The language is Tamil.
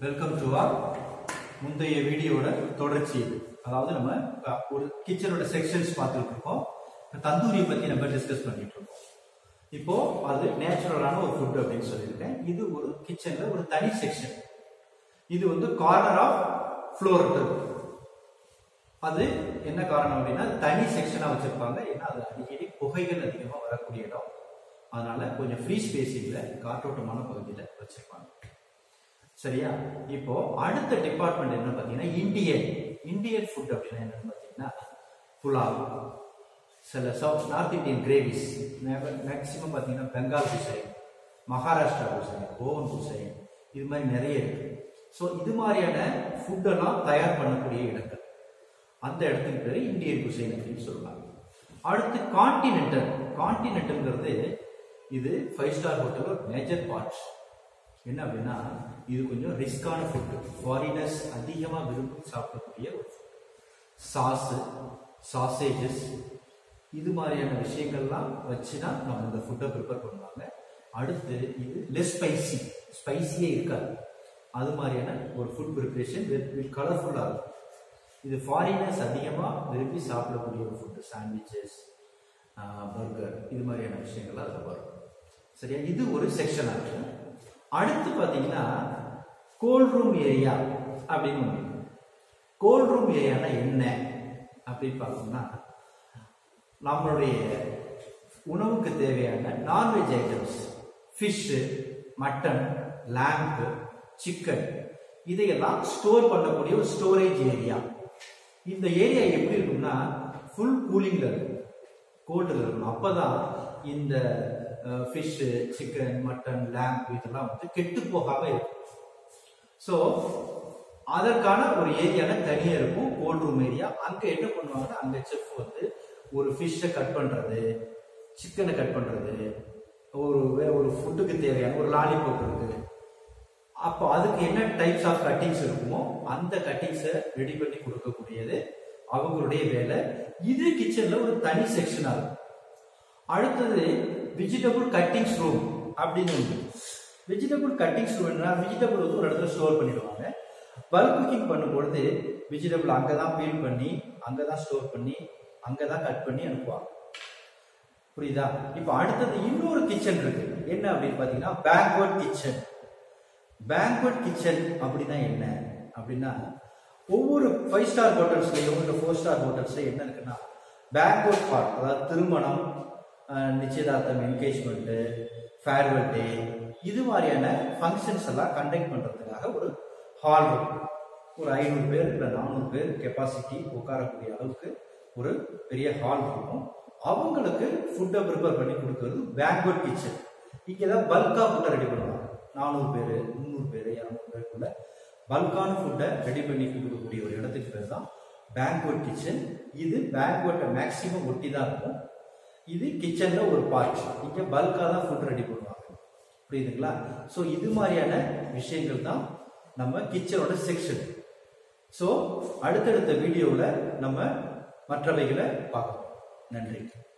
வெல்கம் டு ஆர் முந்தைய வீடியோட தொடர்ச்சி இது அதாவது நம்ம அஹ், ஒரு கிச்சனோட செக்ஷன்ஸ் பார்த்துட்டு இருக்கோம் இப்ப தந்தூரியை பத்தி நம்ம டிஸ்கஸ் பண்ணிட்டு இருக்கோம் இப்போ அது நேச்சுரலான ஒரு ஃபுட் அப்படின்னு சொல்லியிருக்கேன் இது ஒரு கிச்சன்ல ஒரு தனி செக்ஷன் இது வந்து கார்னர் ஆஃப் ஃப்ளோர் அது என்ன காரணம் அப்படின்னா தனி செக்ஷனா வச்சிருப்பாங்க ஏன்னா அது அடிக்கடி புகைகள் அதிகமா வரக்கூடிய இடம் அதனால கொஞ்சம் ஃப்ரீ ஸ்பேசிங்ல காற்றோட்டமான பகுதியில வச்சிருப்பாங்க சரியா இப்போ அடுத்த டிபார்ட்மெண்ட் என்ன பாத்தீங்கன்னா இந்தியன் இந்தியன் ஃபுட் அப்படின்னா என்னன்னு பாத்தீங்கன்னா புலாவ் சில south north Indian gravies maximum பாத்தீங்கன்னா Bengal cuisine Maharashtra cuisine Goan cuisine இது மாதிரி நிறைய இருக்கு ஸோ இது மாதிரியான ஃபுட்டெல்லாம் தயார் பண்ணக்கூடிய இடங்கள் அந்த இடத்துக்கு பேரு இந்தியன் குசைன் அப்படின்னு சொல்லுவாங்க அடுத்து கான்டினென்டல் கான்டினென்டல்ங்கிறது இது five star hotel major part என்ன அப்படின்னா இது கொஞ்சம் ரிஸ்கான ஃபுட்டு ஃபாரினர்ஸ் அதிகமாக விரும்பி சாப்பிடக்கூடிய ஒரு ஃபுட் சாஸு சாசேஜஸ் இது மாதிரியான விஷயங்கள்லாம் வச்சு தான் நம்ம இந்த ஃபுட்டை ப்ரிப்பேர் பண்ணுவாங்க அடுத்து இது லெஸ் ஸ்பைசி ஸ்பைசியே இருக்காது அது மாதிரியான ஒரு ஃபுட் ப்ரிப்பரேஷன் வித் கலர்ஃபுல்லாக இருக்கும் இது ஃபாரினர்ஸ் அதிகமாக விரும்பி சாப்பிடக்கூடிய ஒரு ஃபுட்டு சாண்ட்விச்சஸ் பர்கர் இது மாதிரியான விஷயங்கள்லாம் அதில் வரும் சரியா இது ஒரு செக்ஷன் ஆகுது அடுத்து பார்த்தீங்கன்னா கோல்ட் ரூம் ஏரியா அப்படின்னு ஒன்று கோல்ட் ரூம் ஏரியானா என்ன அப்படின்னு பார்த்தோம்னா நம்மளுடைய உணவுக்கு தேவையான non veg items fish mutton lamb chicken இதையெல்லாம் ஸ்டோர் பண்ணக்கூடிய ஒரு ஸ்டோரேஜ் ஏரியா இந்த ஏரியா எப்படி இருக்கும்னா ஃபுல் கூலிங்ல இருக்கும் கோல்டில் இருக்கணும் அப்பதான் இந்த ஃபிஷ்ஷு சிக்கன் மட்டன் லேம்ப் இதெல்லாம் வந்து கெட்டு போகாம இருக்கும் ஸோ அதற்கான ஒரு ஏரியால தனியா இருக்கும் கோல்ட் ரூம் ஏரியா அங்க என்ன பண்ணுவாங்கன்னா அங்க செஃப் வந்து ஒரு ஃபிஷ்ஷை கட் பண்றது சிக்கனை கட் பண்றது ஒரு வேற ஒரு ஃபுட்டுக்கு தேவையான ஒரு லாலிபாப் இருக்கு அப்போ அதுக்கு என்ன டைப்ஸ் ஆஃப் கட்டிங்ஸ் இருக்குமோ அந்த கட்டிங்ஸை ரெடி பண்ணி கொடுக்கக்கூடியது அவங்களுடைய வேலை இது கிச்சன்ல ஒரு தனி செக்ஷனா இருக்கும் அடுத்தது வெஜிடபிள் கட்டிங்ஸ் ரூம் அப்படின்னு ஒன்று வெஜிடபிள் கட்டிங்ஸ் ரூம்னா வெஜிடபிள் வந்து ஒரு இடத்துல ஸ்டோர் பண்ணிடுவாங்க பல்க் குக்கிங் பண்ணும்பொழுது வெஜிடபிள் அங்கே தான் பீல் பண்ணி அங்கே தான் ஸ்டோர் பண்ணி அங்கே தான் கட் பண்ணி அனுப்புவாங்க புரியுதா இப்போ அடுத்தது இன்னொரு கிச்சன் இருக்கு என்ன அப்படின்னு பார்த்தீங்கன்னா பேக்வர்ட் கிச்சன் பேங்க்வெட் கிச்சன் அப்படின்னா என்ன அப்படின்னா ஒவ்வொரு ஃபைவ் ஸ்டார் ஹோட்டல்ஸ்லையும் இல்லை ஃபோர் ஸ்டார் ஹோட்டல்ஸ்ல என்ன இருக்குன்னா பேங்க்வெட் பார்ட் அதாவது திருமணம் அஹ், நிச்சயதார்த்தம் என்கேஜ்மெண்ட்டு ஃபேர்வெல் டே இது மாதிரியான ஃபங்க்ஷன்ஸ் எல்லாம் கண்டக்ட் பண்ணுறதுக்காக ஒரு ஹால் இருக்கும் ஒரு ஐநூறு பேர் இல்லை நானூறு பேர் கெப்பாசிட்டி உட்காரக்கூடிய அளவுக்கு ஒரு பெரிய ஹால் இருக்கும் அவங்களுக்கு ஃபுட்டை ப்ரிப்பேர் பண்ணி கொடுக்கறது பேங்க்வெட் கிச்சன் இங்கே தான் பல்காக ஃபுட்டை ரெடி பண்ணுவாங்க நானூறு பேர் முந்நூறு பேர் இரநூறு பேருக்குள்ள பல்கான ஃபுட்டை ரெடி பண்ணி கொடுக்கக்கூடிய ஒரு இடத்துக்கு பேர் தான் பேங்க்வெட் கிச்சன் இது பேங்க்வெட்டை மேக்ஸிமம் ஒட்டி தான் இருக்கும் இது கிச்சன்ல ஒரு பார்ட் இங்கே பல்காக தான் ஃபுட் ரெடி பண்ணுவாங்க புரியுதுங்களா ஸோ இது மாதிரியான விஷயங்கள் தான் நம்ம கிச்சனோட செக்ஷன் ஸோ அடுத்தடுத்த வீடியோவில் நம்ம மற்றவைகளை பார்க்கலாம் நன்றி